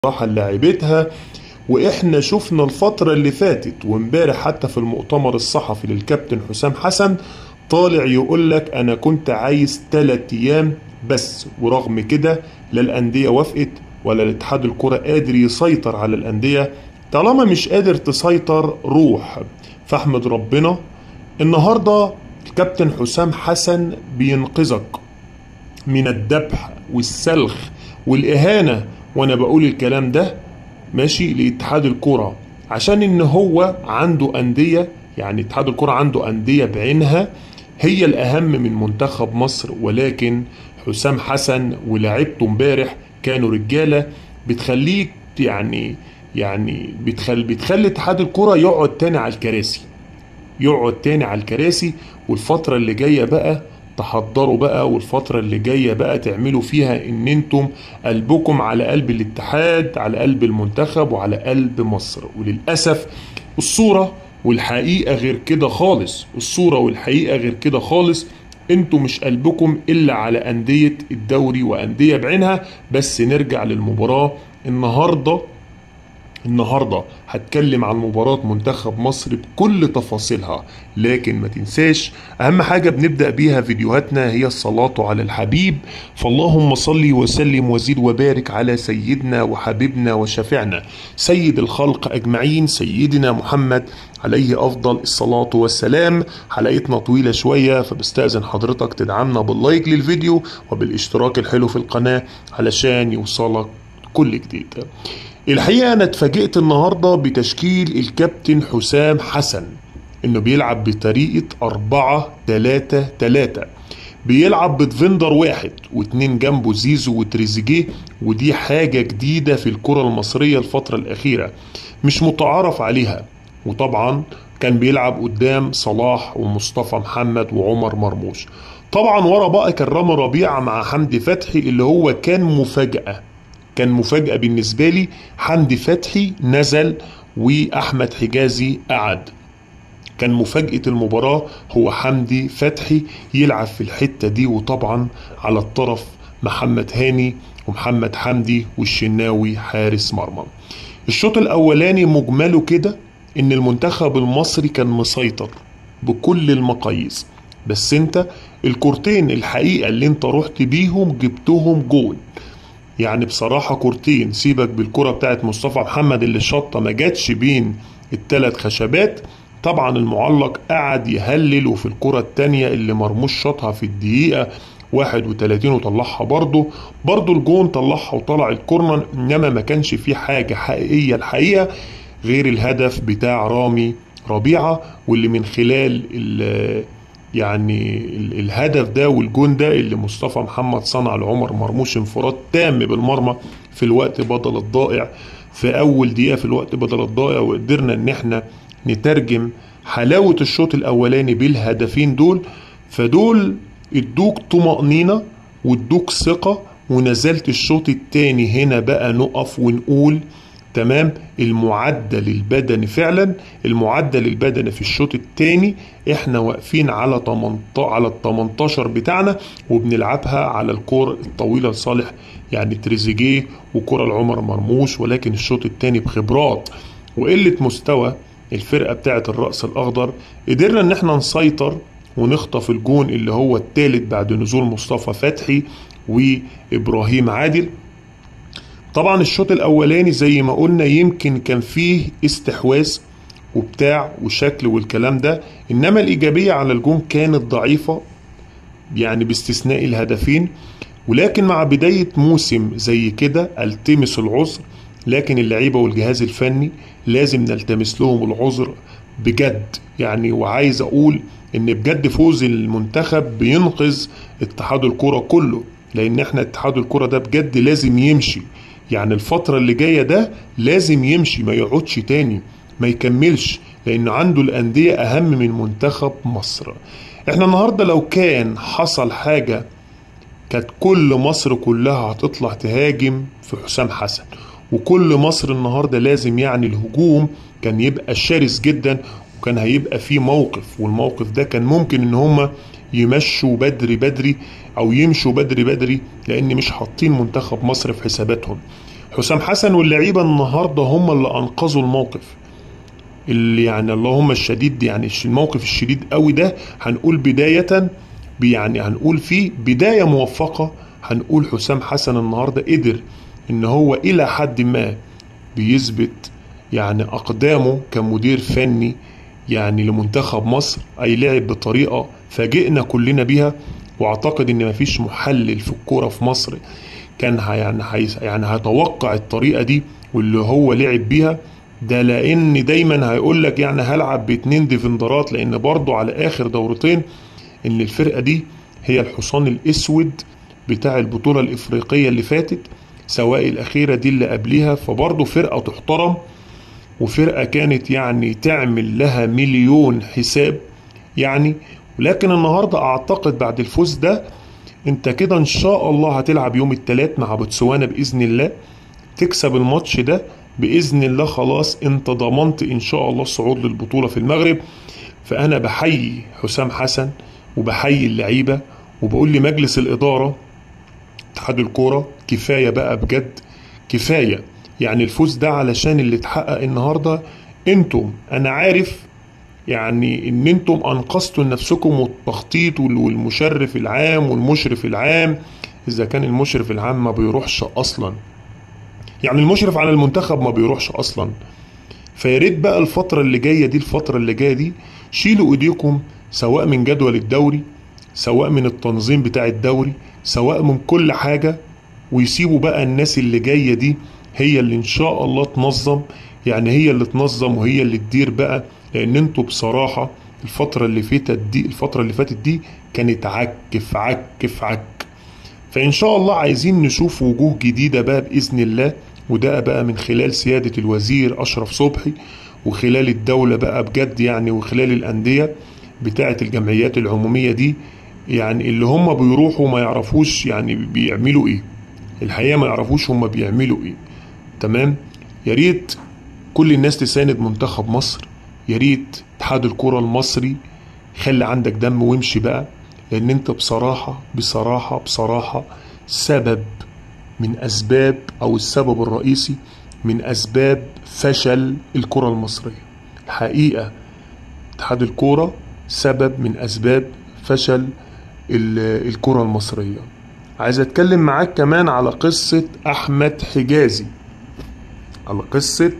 راحة لعيبتها واحنا شفنا الفترة اللي فاتت وامبارح حتى في المؤتمر الصحفي للكابتن حسام حسن طالع يقول لك انا كنت عايز تلات ايام بس ورغم كده لا الاندية وافقت ولا الاتحاد الكرة قادر يسيطر على الاندية طالما مش قادر تسيطر روح فاحمد ربنا النهاردة الكابتن حسام حسن بينقذك من الذبح والسلخ والإهانة وأنا بقول الكلام ده ماشي لاتحاد الكرة عشان إن هو عنده أندية يعني اتحاد الكرة عنده أندية بعينها هي الأهم من منتخب مصر ولكن حسام حسن ولاعيبته امبارح كانوا رجالة بتخليك يعني يعني بتخلي بتخلي اتحاد الكرة يقعد تاني على الكراسي يقعد تاني على الكراسي والفترة اللي جاية بقى تحضروا بقى والفترة اللي جاية بقى تعملوا فيها ان انتم قلبكم على قلب الاتحاد على قلب المنتخب وعلى قلب مصر وللأسف الصورة والحقيقة غير كده خالص الصورة والحقيقة غير كده خالص انتوا مش قلبكم الا على اندية الدوري واندية بعينها بس نرجع للمباراة النهاردة النهارده هتكلم عن مباراة منتخب مصر بكل تفاصيلها لكن ما تنساش اهم حاجة بنبدأ بيها فيديوهاتنا هي الصلاة على الحبيب فاللهم صل وسلم وزد وبارك على سيدنا وحبيبنا وشفيعنا سيد الخلق اجمعين سيدنا محمد عليه افضل الصلاة والسلام حلقتنا طويلة شوية فبستأذن حضرتك تدعمنا باللايك للفيديو وبالاشتراك الحلو في القناة علشان يوصلك كل جديد الحقيقة أنا اتفاجئت النهاردة بتشكيل الكابتن حسام حسن إنه بيلعب بطريقة أربعة تلاتة تلاتة بيلعب بدفندر واحد واتنين جنبه زيزو وتريزيجيه ودي حاجة جديدة في الكرة المصرية الفترة الأخيرة مش متعارف عليها وطبعا كان بيلعب قدام صلاح ومصطفى محمد وعمر مرموش طبعا ورا بقى كان رامي ربيعة مع حمدي فتحي اللي هو كان مفاجأة كان مفاجأة بالنسبة لي حمدي فتحي نزل وأحمد حجازي قعد كان مفاجأة المباراة هو حمدي فتحي يلعب في الحتة دي وطبعا على الطرف محمد هاني ومحمد حمدي والشناوي حارس مرمى الشوط الأولاني مجمله كده إن المنتخب المصري كان مسيطر بكل المقاييس بس انت الكورتين الحقيقة اللي انت رحت بيهم جبتهم جول يعني بصراحة كورتين سيبك بالكرة بتاعت مصطفى محمد اللي شطة ما جاتش بين التلات خشبات طبعا المعلق قعد يهلل وفي الكرة التانية اللي مرموش شاطها في الدقيقة 31 وطلعها برضه برضه الجون طلعها وطلع الكورنر انما ما كانش فيه حاجة حقيقية الحقيقة غير الهدف بتاع رامي ربيعة واللي من خلال يعني الهدف ده والجون ده اللي مصطفى محمد صنع لعمر مرموش انفراد تام بالمرمى في الوقت بدل الضائع في اول دقيقه في الوقت بدل الضائع وقدرنا ان احنا نترجم حلاوه الشوط الاولاني بالهدفين دول فدول ادوك طمأنينة وادوك ثقة ونزلت الشوط التاني هنا بقى نقف ونقول تمام المعدل البدني فعلا المعدل البدني في الشوط الثاني احنا واقفين على 18 على ال 18 بتاعنا وبنلعبها على الكور الطويله لصالح يعني تريزيجيه وكره لعمر مرموش ولكن الشوط الثاني بخبرات وقله مستوى الفرقه بتاعه الراس الاخضر قدرنا ان احنا نسيطر ونخطف الجون اللي هو الثالث بعد نزول مصطفى فتحي وابراهيم عادل طبعا الشوط الاولاني زي ما قلنا يمكن كان فيه استحواذ وبتاع وشكل والكلام ده انما الايجابيه على الجون كانت ضعيفه يعني باستثناء الهدفين ولكن مع بدايه موسم زي كده التمس العذر لكن اللعيبه والجهاز الفني لازم نلتمس لهم العذر بجد يعني وعايز اقول ان بجد فوز المنتخب بينقذ اتحاد الكره كله لان احنا اتحاد الكره ده بجد لازم يمشي يعني الفترة اللي جاية ده لازم يمشي ما يقعدش تاني ما يكملش لأن عنده الأندية أهم من منتخب مصر احنا النهاردة لو كان حصل حاجة كانت كل مصر كلها هتطلع تهاجم في حسام حسن وكل مصر النهاردة لازم يعني الهجوم كان يبقى شرس جدا وكان هيبقى فيه موقف والموقف ده كان ممكن ان هما يمشوا بدري بدري او يمشوا بدري بدري لان مش حاطين منتخب مصر في حساباتهم حسام حسن واللعيبه النهارده هم اللي انقذوا الموقف اللي يعني اللهم الشديد يعني الموقف الشديد قوي ده هنقول بدايه يعني هنقول فيه بدايه موفقه هنقول حسام حسن النهارده قدر ان هو الى حد ما بيثبت يعني اقدامه كمدير فني يعني لمنتخب مصر اي لعب بطريقه فاجئنا كلنا بيها واعتقد ان مفيش محلل في الكوره في مصر كان يعني يعني هيتوقع الطريقه دي واللي هو لعب بيها ده لان دايما هيقول لك يعني هلعب باتنين ديفندرات لان برضه على اخر دورتين ان الفرقه دي هي الحصان الاسود بتاع البطوله الافريقيه اللي فاتت سواء الاخيره دي اللي قبليها فبرضه فرقه تحترم وفرقه كانت يعني تعمل لها مليون حساب يعني ولكن النهارده اعتقد بعد الفوز ده انت كده ان شاء الله هتلعب يوم الثلاث مع بوتسوانا باذن الله تكسب الماتش ده باذن الله خلاص انت ضمنت ان شاء الله الصعود للبطوله في المغرب فانا بحيي حسام حسن وبحيي اللعيبه وبقول لمجلس الاداره اتحاد الكوره كفايه بقى بجد كفايه يعني الفوز ده علشان اللي اتحقق النهارده انتم انا عارف يعني ان انتم انقذتوا لنفسكم والتخطيط والمشرف العام والمشرف العام اذا كان المشرف العام ما بيروحش اصلا يعني المشرف على المنتخب ما بيروحش اصلا فيا ريت بقى الفترة اللي جاية دي الفترة اللي جاية دي شيلوا ايديكم سواء من جدول الدوري سواء من التنظيم بتاع الدوري سواء من كل حاجة ويسيبوا بقى الناس اللي جاية دي هي اللي ان شاء الله تنظم يعني هي اللي تنظم وهي اللي تدير بقى لان انتوا بصراحة الفترة اللي فاتت دي الفترة اللي فاتت دي كانت عك في عك في عك فان شاء الله عايزين نشوف وجوه جديدة بقى باذن الله وده بقى من خلال سيادة الوزير اشرف صبحي وخلال الدولة بقى بجد يعني وخلال الاندية بتاعة الجمعيات العمومية دي يعني اللي هم بيروحوا ما يعرفوش يعني بيعملوا ايه الحقيقة ما يعرفوش هم بيعملوا ايه تمام يا ريت كل الناس تساند منتخب مصر يا ريت اتحاد الكرة المصري خلي عندك دم وامشي بقى لان انت بصراحة بصراحة بصراحة سبب من اسباب او السبب الرئيسي من اسباب فشل الكرة المصرية الحقيقة اتحاد الكرة سبب من اسباب فشل الكرة المصرية عايز اتكلم معاك كمان على قصة احمد حجازي على قصة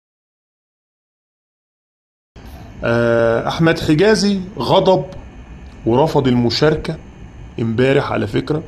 احمد حجازي غضب ورفض المشاركة امبارح على فكرة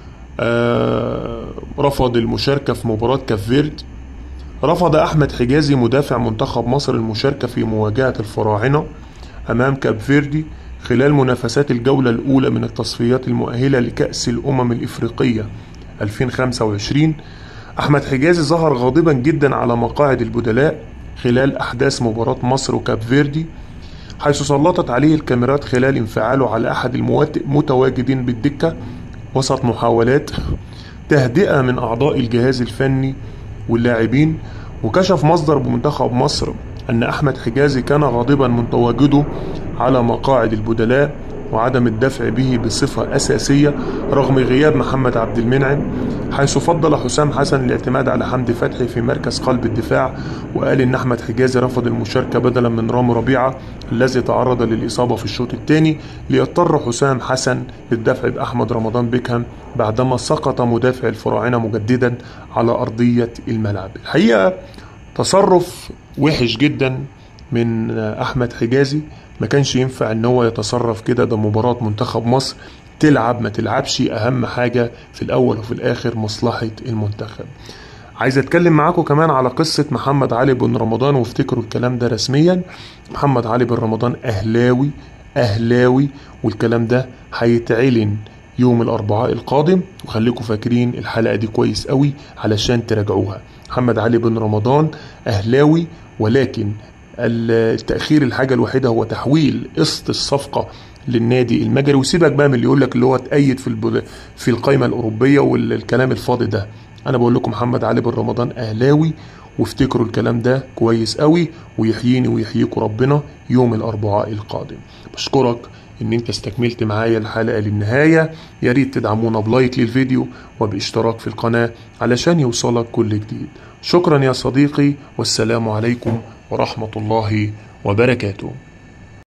رفض المشاركة في مباراة كافيرد رفض أحمد حجازي مدافع منتخب مصر المشاركة في مواجهة الفراعنة أمام كاب فيردي خلال منافسات الجولة الأولى من التصفيات المؤهلة لكأس الأمم الإفريقية 2025 أحمد حجازي ظهر غاضبا جدا على مقاعد البدلاء خلال أحداث مباراة مصر وكاب فيردي حيث سلطت عليه الكاميرات خلال انفعاله على أحد المتواجدين بالدكة وسط محاولات تهدئة من أعضاء الجهاز الفني واللاعبين وكشف مصدر بمنتخب مصر أن أحمد حجازي كان غاضبا من تواجده على مقاعد البدلاء وعدم الدفع به بصفة أساسية رغم غياب محمد عبد المنعم حيث فضل حسام حسن الاعتماد على حمدي فتحي في مركز قلب الدفاع وقال إن أحمد حجازي رفض المشاركة بدلا من رامي ربيعة الذي تعرض للإصابة في الشوط الثاني ليضطر حسام حسن للدفع بأحمد رمضان بيكهام بعدما سقط مدافع الفراعنة مجددا على أرضية الملعب الحقيقة تصرف وحش جدا من أحمد حجازي ما كانش ينفع ان هو يتصرف كده ده مباراة منتخب مصر تلعب ما تلعبش اهم حاجة في الاول وفي الاخر مصلحة المنتخب عايز اتكلم معاكم كمان على قصة محمد علي بن رمضان وافتكروا الكلام ده رسميا محمد علي بن رمضان اهلاوي اهلاوي والكلام ده هيتعلن يوم الاربعاء القادم وخليكم فاكرين الحلقة دي كويس قوي علشان تراجعوها محمد علي بن رمضان اهلاوي ولكن التأخير الحاجة الوحيدة هو تحويل قسط الصفقة للنادي المجري وسيبك بقى من اللي يقول لك اللي هو اتأيد في البد... في القائمة الأوروبية والكلام الفاضي ده أنا بقول لكم محمد علي بن رمضان أهلاوي وافتكروا الكلام ده كويس قوي ويحييني ويحييكم ربنا يوم الأربعاء القادم بشكرك ان انت استكملت معايا الحلقة للنهاية يا ريت تدعمونا بلايك للفيديو وباشتراك في القناة علشان يوصلك كل جديد شكرا يا صديقي والسلام عليكم ورحمة الله وبركاته